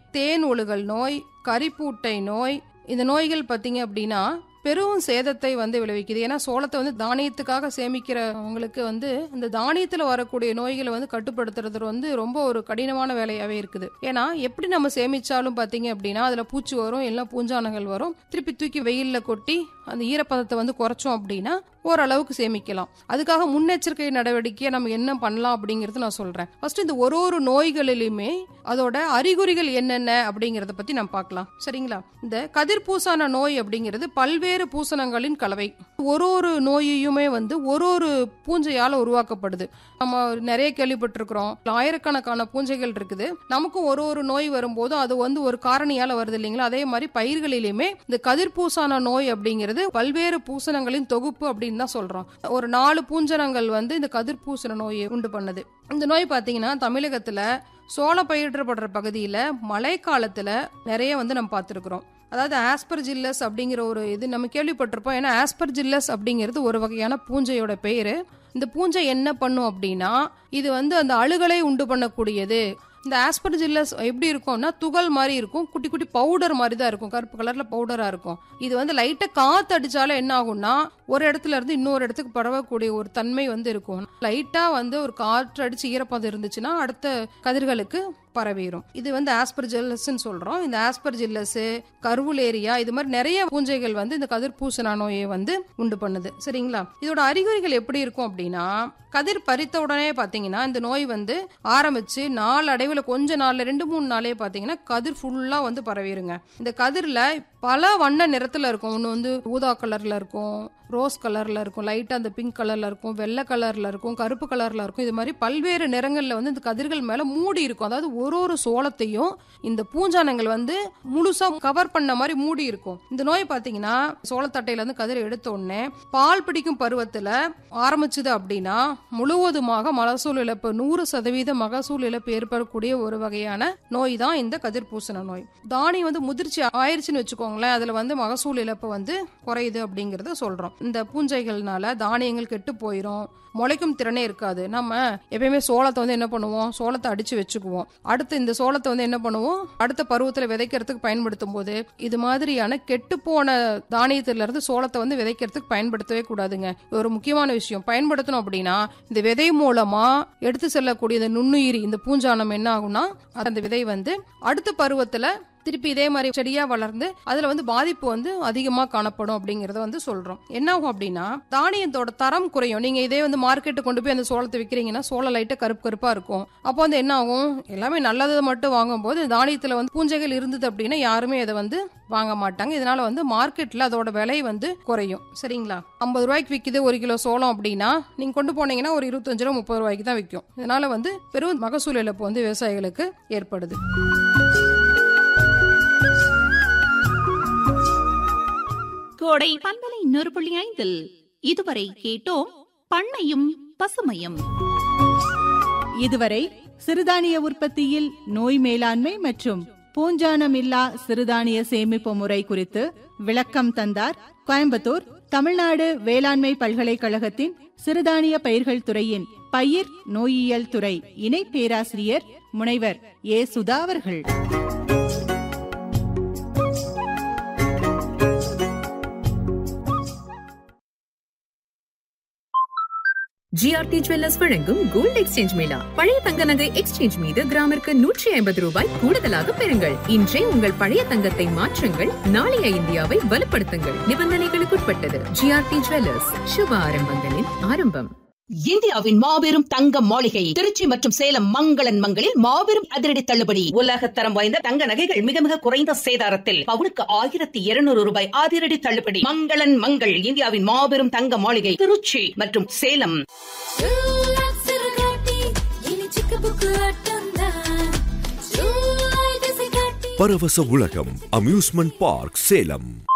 தேன் ஒழுகல் நோய் கரிப்பூட்டை நோய் இந்த நோய்கள் பார்த்தீங்க அப்படின்னா பெரும் சேதத்தை வந்து விளைவிக்குது ஏன்னா சோளத்தை வந்து தானியத்துக்காக சேமிக்கிறவங்களுக்கு வந்து இந்த தானியத்தில் வரக்கூடிய நோய்களை வந்து கட்டுப்படுத்துறது வந்து ரொம்ப ஒரு கடினமான வேலையாகவே இருக்குது ஏன்னா எப்படி நம்ம சேமிச்சாலும் பார்த்தீங்க அப்படின்னா அதில் பூச்சி வரும் எல்லாம் பூஞ்சானங்கள் வரும் திருப்பி தூக்கி வெயிலில் கொட்டி அந்த ஈரப்பதத்தை வந்து குறைச்சோம் அப்படின்னா ஓரளவுக்கு சேமிக்கலாம் அதுக்காக முன்னெச்சரிக்கை நடவடிக்கையை நம்ம என்ன பண்ணலாம் அப்படிங்கறது நான் சொல்றேன் ஃபர்ஸ்ட் இந்த ஒரு ஒரு நோய்களிலுமே அதோட அறிகுறிகள் என்னென்ன அப்படிங்கறத பத்தி நம்ம பார்க்கலாம் சரிங்களா இந்த கதிர்பூசான நோய் அப்படிங்கிறது பல்வேறு பூசணங்களின் கலவை ஒரு ஒரு நோயையுமே வந்து ஒரு ஒரு பூஞ்சையால உருவாக்கப்படுது நம்ம நிறைய கேள்விப்பட்டிருக்கிறோம் ஆயிரக்கணக்கான பூஞ்சைகள் இருக்குது நமக்கும் ஒரு ஒரு நோய் வரும்போது அது வந்து ஒரு காரணியால வருது இல்லைங்களா அதே மாதிரி பயிர்களிலுமே இந்த கதிர்பூசான நோய் அப்படிங்கிறது பல்வேறு பூசணங்களின் தொகுப்பு அப்படின்னு தான் சொல்றோம் ஒரு நாலு பூஞ்சனங்கள் வந்து இந்த கதிர்பூசண நோயை உண்டு பண்ணுது இந்த நோய் பாத்தீங்கன்னா தமிழகத்துல சோளம் பயிரிடப்படுற பகுதியில மழை காலத்துல நிறைய வந்து நம்ம பார்த்துருக்குறோம் அதாவது ஆஸ்பர்ஜில்லஸ் அப்படிங்கிற ஒரு இது நம்ம கேள்விப்பட்டிருப்போம் ஏன்னா ஆஸ்பர்ஜில்லஸ் அப்படிங்கிறது ஒரு வகையான பூஞ்சையோட பெயரு இந்த பூஞ்சை என்ன பண்ணும் அப்படின்னா இது வந்து அந்த அழுகலை உண்டு பண்ணக்கூடியது இந்த ஆஸ்பர்ஜில்லஸ் எப்படி இருக்கும்னா துகள் மாதிரி இருக்கும் குட்டி குட்டி பவுடர் மாதிரி தான் இருக்கும் கருப்பு கலர்ல பவுடரா இருக்கும் இது வந்து லைட்டா காத்து அடிச்சாலும் என்ன ஆகும்னா ஒரு இடத்துல இருந்து இன்னொரு இடத்துக்கு பரவக்கூடிய ஒரு தன்மை வந்து இருக்கும் லைட்டா வந்து ஒரு காற்று அடிச்சு ஈரப்பதம் இருந்துச்சுன்னா அடுத்த கதிர்களுக்கு பரவிடும் இது வந்து ஆஸ்பர்ஜில்லஸ்ன்னு சொல்றோம் இந்த ஆஸ்பர்ஜில்லஸ் கருவுலேரியா இது மாதிரி நிறைய பூஞ்சைகள் வந்து இந்த கதிர் பூசண நோயை வந்து உண்டு பண்ணுது சரிங்களா இதோட அறிகுறிகள் எப்படி இருக்கும் அப்படின்னா கதிர் பறித்த உடனே பாத்தீங்கன்னா இந்த நோய் வந்து ஆரம்பிச்சு நாளடைவுல கொஞ்ச நாள்ல ரெண்டு மூணு நாளே பாத்தீங்கன்னா கதிர் ஃபுல்லா வந்து பரவிடுங்க இந்த கதிர்ல பல வண்ண நிறத்துல இருக்கும் ஒன்று வந்து ஊதா கலர்ல இருக்கும் ரோஸ் கலர்ல இருக்கும் லைட்டா அந்த பிங்க் கலர்ல இருக்கும் வெள்ளை கலர்ல இருக்கும் கருப்பு கலர்ல இருக்கும் இது மாதிரி பல்வேறு நிறங்கள்ல வந்து இந்த கதிர்கள் மேல மூடி இருக்கும் அதாவது ஒரு ஒரு சோளத்தையும் இந்த பூஞ்சானங்கள் வந்து முழுசா கவர் பண்ண மாதிரி மூடி இருக்கும் இந்த நோய் பாத்தீங்கன்னா சோளத்தட்டையில இருந்து கதிர் எடுத்த உடனே பால் பிடிக்கும் பருவத்துல ஆரம்பிச்சது அப்படின்னா முழுவதுமாக மகசூல் இழப்பு நூறு சதவீத மகசூல் இழப்பு ஏற்படக்கூடிய ஒரு வகையான நோய் தான் இந்த கதிர் பூசண நோய் தானியம் வந்து முதிர்ச்சி ஆயிருச்சுன்னு வச்சுக்கோங்களேன் அதுல வந்து மகசூல் இழப்பு வந்து குறையுது அப்படிங்கறத சொல்றோம் இந்த பூஞ்சைகள்னால தானியங்கள் கெட்டு போயிடும் முளைக்கும் திறனே இருக்காது நம்ம எப்பயுமே சோளத்தை வந்து என்ன பண்ணுவோம் சோளத்தை அடிச்சு வச்சுக்குவோம் அடுத்து இந்த சோளத்தை வந்து என்ன பண்ணுவோம் அடுத்த பருவத்துல விதைக்கிறதுக்கு பயன்படுத்தும் போது இது மாதிரியான கெட்டு போன தானியத்துல இருந்து சோளத்தை வந்து விதைக்கிறதுக்கு பயன்படுத்தவே கூடாதுங்க இது ஒரு முக்கியமான விஷயம் பயன்படுத்தணும் அப்படின்னா இந்த விதை மூலமா எடுத்து செல்லக்கூடிய இந்த நுண்ணுயிரி இந்த பூஞ்சானம் என்ன ஆகும்னா அந்த விதை வந்து அடுத்த பருவத்துல திருப்பி இதே மாதிரி செடியா வளர்ந்து அதுல வந்து பாதிப்பு வந்து அதிகமா காணப்படும் அப்படிங்கறத வந்து சொல்றோம் என்ன ஆகும் அப்படின்னா தானியத்தோட தரம் குறையும் நீங்க இதே வந்து மார்க்கெட்டு கொண்டு போய் அந்த சோளத்தை விக்கிறீங்கன்னா சோளம் லைட்டா கருப்பு கருப்பா இருக்கும் அப்போ வந்து என்ன ஆகும் எல்லாமே நல்லதை மட்டும் வாங்கும்போது தானியத்துல வந்து பூஞ்சைகள் இருந்தது அப்படின்னா யாருமே அதை வந்து வாங்க மாட்டாங்க இதனால வந்து மார்க்கெட்ல அதோட விலை வந்து குறையும் சரிங்களா ஐம்பது ரூபாய்க்கு விக்குது ஒரு கிலோ சோளம் அப்படின்னா நீங்க கொண்டு போனீங்கன்னா ஒரு இருபத்தஞ்சு ரூபா முப்பது ரூபாய்க்கு தான் விற்கும் இதனால வந்து பெரும் மகசூல் இழப்பு வந்து விவசாயிகளுக்கு ஏற்படுது கோடை பண்பலை இன்னொரு புள்ளி ஐந்தில் இதுவரை கேட்டோம் பண்ணையும் பசுமையும் இதுவரை சிறுதானிய உற்பத்தியில் நோய் மேலாண்மை மற்றும் பூஞ்சானமில்லா சிறுதானிய சேமிப்பு முறை குறித்து விளக்கம் தந்தார் கோயம்புத்தூர் தமிழ்நாடு வேளாண்மை பல்கலைக்கழகத்தின் சிறுதானிய பயிர்கள் துறையின் பயிர் நோயியல் துறை இணை பேராசிரியர் முனைவர் ஏ சுதா அவர்கள் ஜிஆர்டி ஜுவல்லர்ஸ் வழங்கும் கோல்ட் எக்ஸ்சேஞ்ச் மேளா பழைய தங்க நகை எக்ஸ்சேஞ்ச் மீது கிராமிற்கு நூற்றி ஐம்பது ரூபாய் கூடுதலாக பெறுங்கள் இன்றே உங்கள் பழைய தங்கத்தை மாற்றுங்கள் நாளைய இந்தியாவை வலுப்படுத்துங்கள் நிபந்தனைகளுக்குட்பட்டது ஜிஆர்டி ஜுவல்லர்ஸ் சுப ஆரம்பங்களின் ஆரம்பம் இந்தியாவின் மாபெரும் தங்க மாளிகை திருச்சி மற்றும் சேலம் மங்களன் மங்களில் மாபெரும் அதிரடி தள்ளுபடி உலக தரம் வாய்ந்த தங்க நகைகள் மிக மிக குறைந்த சேதாரத்தில் பவுனுக்கு ஆயிரத்தி இருநூறு ரூபாய் அதிரடி தள்ளுபடி மங்களன் மங்கள் இந்தியாவின் மாபெரும் தங்க மாளிகை திருச்சி மற்றும் சேலம் பரவச உலகம் அம்யூஸ்மெண்ட் பார்க் சேலம்